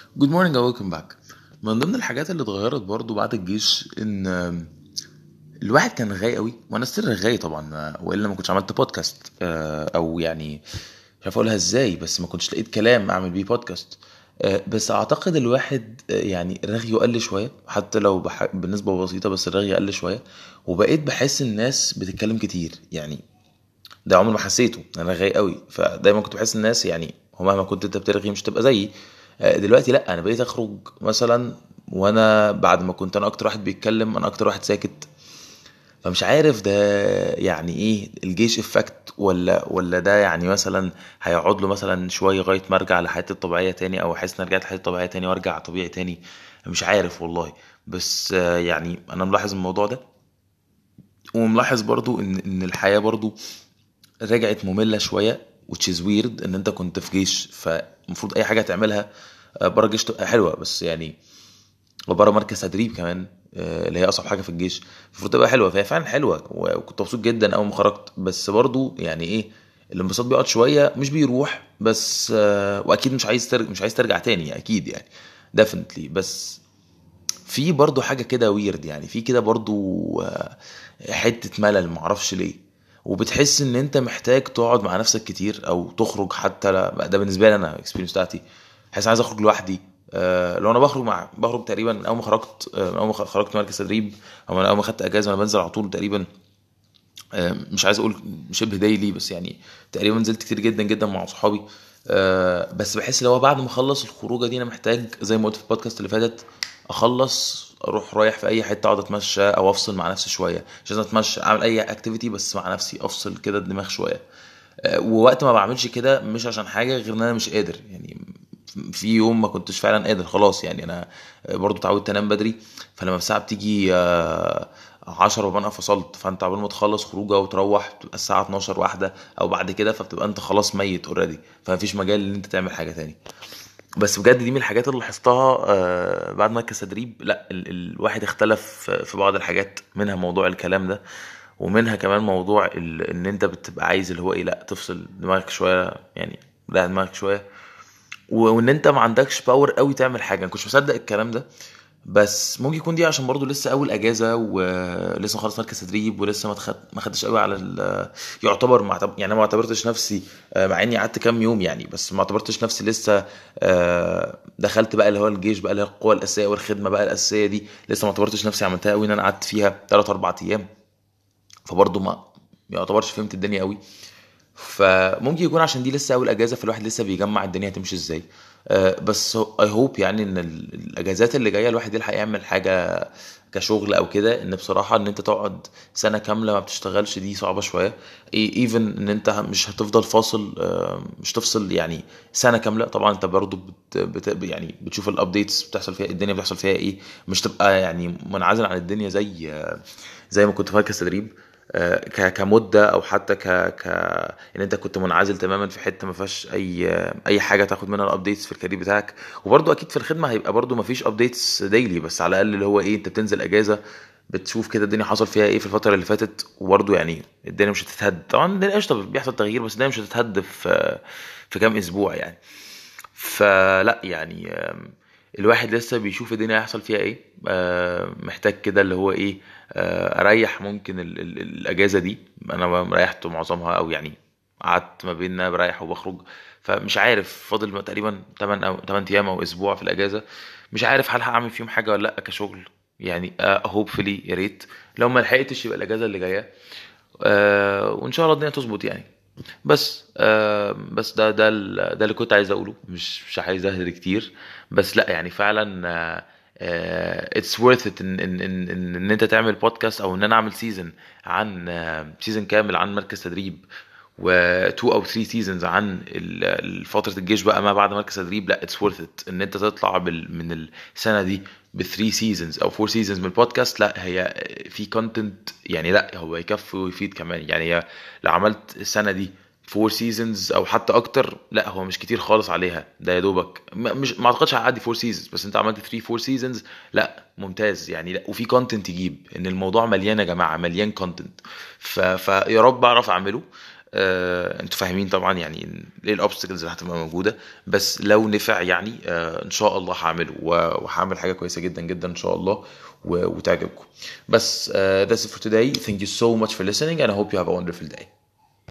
جود مورنينج او ويلكم باك من ضمن الحاجات اللي اتغيرت برضو بعد الجيش ان الواحد كان رغاي قوي وانا ستيل رغاي طبعا ما- والا ما كنتش عملت بودكاست آه، او يعني مش عارف اقولها ازاي بس ما كنتش لقيت كلام اعمل بيه بودكاست آه، بس اعتقد الواحد آه، يعني رغيه قل شويه حتى لو بح... بنسبه بسيطه بس الرغي قل شويه وبقيت بحس الناس بتتكلم كتير يعني ده عمري ما حسيته انا رغاي قوي فدايما كنت بحس الناس يعني هو مهما كنت انت بترغي مش تبقى زيي آه، دلوقتي لا انا بقيت اخرج مثلا وانا بعد ما كنت انا اكتر واحد بيتكلم انا اكتر واحد ساكت فمش عارف ده يعني ايه الجيش افكت ولا ولا ده يعني مثلا هيقعد له مثلا شويه لغايه ما ارجع لحياتي الطبيعيه تاني او احس اني رجعت لحياتي الطبيعيه تاني وارجع طبيعي تاني مش عارف والله بس آه، يعني انا ملاحظ الموضوع ده وملاحظ برضو ان ان الحياه برضو رجعت ممله شويه which is weird ان انت كنت في جيش فالمفروض اي حاجه تعملها آه، بره الجيش تبقى حلوه بس يعني وبره مركز تدريب كمان آه، اللي هي اصعب حاجه في الجيش المفروض تبقى حلوه فهي فعلا حلوه وكنت مبسوط جدا اول ما خرجت بس برضو يعني ايه الانبساط بيقعد شويه مش بيروح بس آه، واكيد مش عايز ترجع مش عايز ترجع تاني اكيد يعني definitely بس في برضو حاجة كده ويرد يعني في كده برضو آه، حتة ملل معرفش ليه وبتحس ان انت محتاج تقعد مع نفسك كتير او تخرج حتى لا ده بالنسبة لي انا الاكسبيرينس بتاعتي حاسس عايز اخرج لوحدي آه، لو انا بخرج مع بخرج تقريبا اول ما خرجت آه، اول ما خرجت مركز تدريب او اول ما خدت اجازه انا بنزل على طول تقريبا آه، مش عايز اقول شبه دايلي بس يعني تقريبا نزلت كتير جدا جدا مع صحابي آه، بس بحس لو بعد ما اخلص الخروجه دي انا محتاج زي ما قلت في البودكاست اللي فاتت اخلص اروح رايح في اي حته اقعد اتمشى او افصل مع نفسي شويه مش لازم اتمشى اعمل اي اكتيفيتي بس مع نفسي افصل كده الدماغ شويه آه، ووقت ما بعملش كده مش عشان حاجه غير ان انا مش قادر يعني في يوم ما كنتش فعلا قادر خلاص يعني انا برضو اتعودت انام بدري فلما الساعه بتيجي آه، 10 وبقى انا فصلت فانت عقبال ما تخلص خروجه وتروح بتبقى الساعه 12 واحده او بعد كده فبتبقى انت خلاص ميت اوريدي فمفيش مجال ان انت تعمل حاجه تاني بس بجد دي من الحاجات اللي لاحظتها آه، بعد مركز تدريب لا ال الواحد اختلف في في بعض الحاجات منها موضوع الكلام ده ومنها كمان موضوع ال ان انت بتبقى عايز اللي هو ايه لا تفصل دماغك شويه يعني لا دماغك شويه و- وان انت ما عندكش باور قوي تعمل حاجه انا كنتش مصدق الكلام ده بس ممكن يكون دي عشان برضو لسه اول اجازه ولسه مخلص مركز تدريب ولسه ما تخد... ما خدتش قوي على ال... يعتبر ما اعتبر... يعني انا ما اعتبرتش نفسي آه، مع اني قعدت كام يوم يعني بس ما اعتبرتش نفسي لسه آه، دخلت بقى اللي هو الجيش بقى اللي هي القوه الاساسيه والخدمه بقى الاساسيه دي لسه ما اعتبرتش نفسي عملتها قوي ان انا قعدت فيها 3 4 ايام فبرضه ما ما يعتبرش فهمت الدنيا قوي فممكن يكون عشان دي لسه اول اجازه فالواحد لسه بيجمع الدنيا هتمشي ازاي آه، بس اي هوب يعني ان ال- الاجازات اللي جايه الواحد يلحق يعمل حاجه كشغل او كده ان بصراحه ان انت تقعد سنه كامله ما بتشتغلش دي صعبه شويه ايفن ان انت مش هتفضل فاصل آه، مش تفصل يعني سنه كامله طبعا انت برضو بت بت يعني بتشوف الابديتس بتحصل فيها الدنيا بتحصل فيها ايه مش تبقى يعني منعزل عن الدنيا زي آه، زي ما كنت في مركز تدريب آه، ك- كمده او حتى ك ك ان انت كنت منعزل تماما في حته ما فيهاش اي اي حاجه تاخد منها الابديتس في الكارير بتاعك وبرده اكيد في الخدمه هيبقى برده ما فيش ابديتس ديلي بس على الاقل اللي هو ايه انت بتنزل اجازه بتشوف كده الدنيا حصل فيها ايه في الفتره اللي فاتت وبرده يعني الدنيا مش هتتهد طبعا الدنيا قشطه بيحصل تغيير بس الدنيا مش هتتهد في في كام اسبوع يعني فلا يعني آم، الواحد لسه بيشوف الدنيا هيحصل فيها ايه آه، محتاج كده اللي هو ايه آه، اريح ممكن ال ال الاجازه دي انا ريحت معظمها او يعني قعدت ما بين إن انا بريح وبخرج فمش عارف فاضل تقريبا 8 او 8 ايام او اسبوع في الاجازه مش عارف هل هعمل فيهم حاجه ولا لا كشغل يعني هوبفلي يا ريت لو ما لحقتش يبقى الاجازه اللي جايه آه وان شاء الله الدنيا تظبط يعني بس آه بس ده ده ال- ده اللي كنت عايز اقوله مش مش عايز اهري كتير بس لا يعني فعلا آه اتس ورث ات ان ان ان ان إن انت تعمل بودكاست او ان انا اعمل سيزون عن سيزون كامل عن مركز تدريب و 2 او 3 سيزونز عن ال- ال- فتره الجيش بقى ما بعد مركز تدريب لا اتس ورث ات ان انت تطلع بال من السنه دي ب 3 سيزونز او 4 سيزونز من البودكاست لا هي في كونتنت يعني لا هو يكفي ويفيد كمان يعني هي لو عملت السنه دي 4 سيزونز او حتى اكتر لا هو مش كتير خالص عليها ده يا دوبك م- مش ما اعتقدش هعدي 4 سيزونز بس انت عملت 3 4 سيزونز لا ممتاز يعني لا وفي كونتنت يجيب ان الموضوع مليان يا جماعه مليان كونتنت فيا رب اعرف اعمله آه، انتوا فاهمين طبعا يعني ايه الاوبستكلز اللي هتبقى موجوده بس لو نفع يعني آه، ان شاء الله هعمله و- وهعمل حاجه كويسه جدا جدا ان شاء الله و- وتعجبكم بس uh, that's it for today thank you so much for listening and I hope you have a wonderful day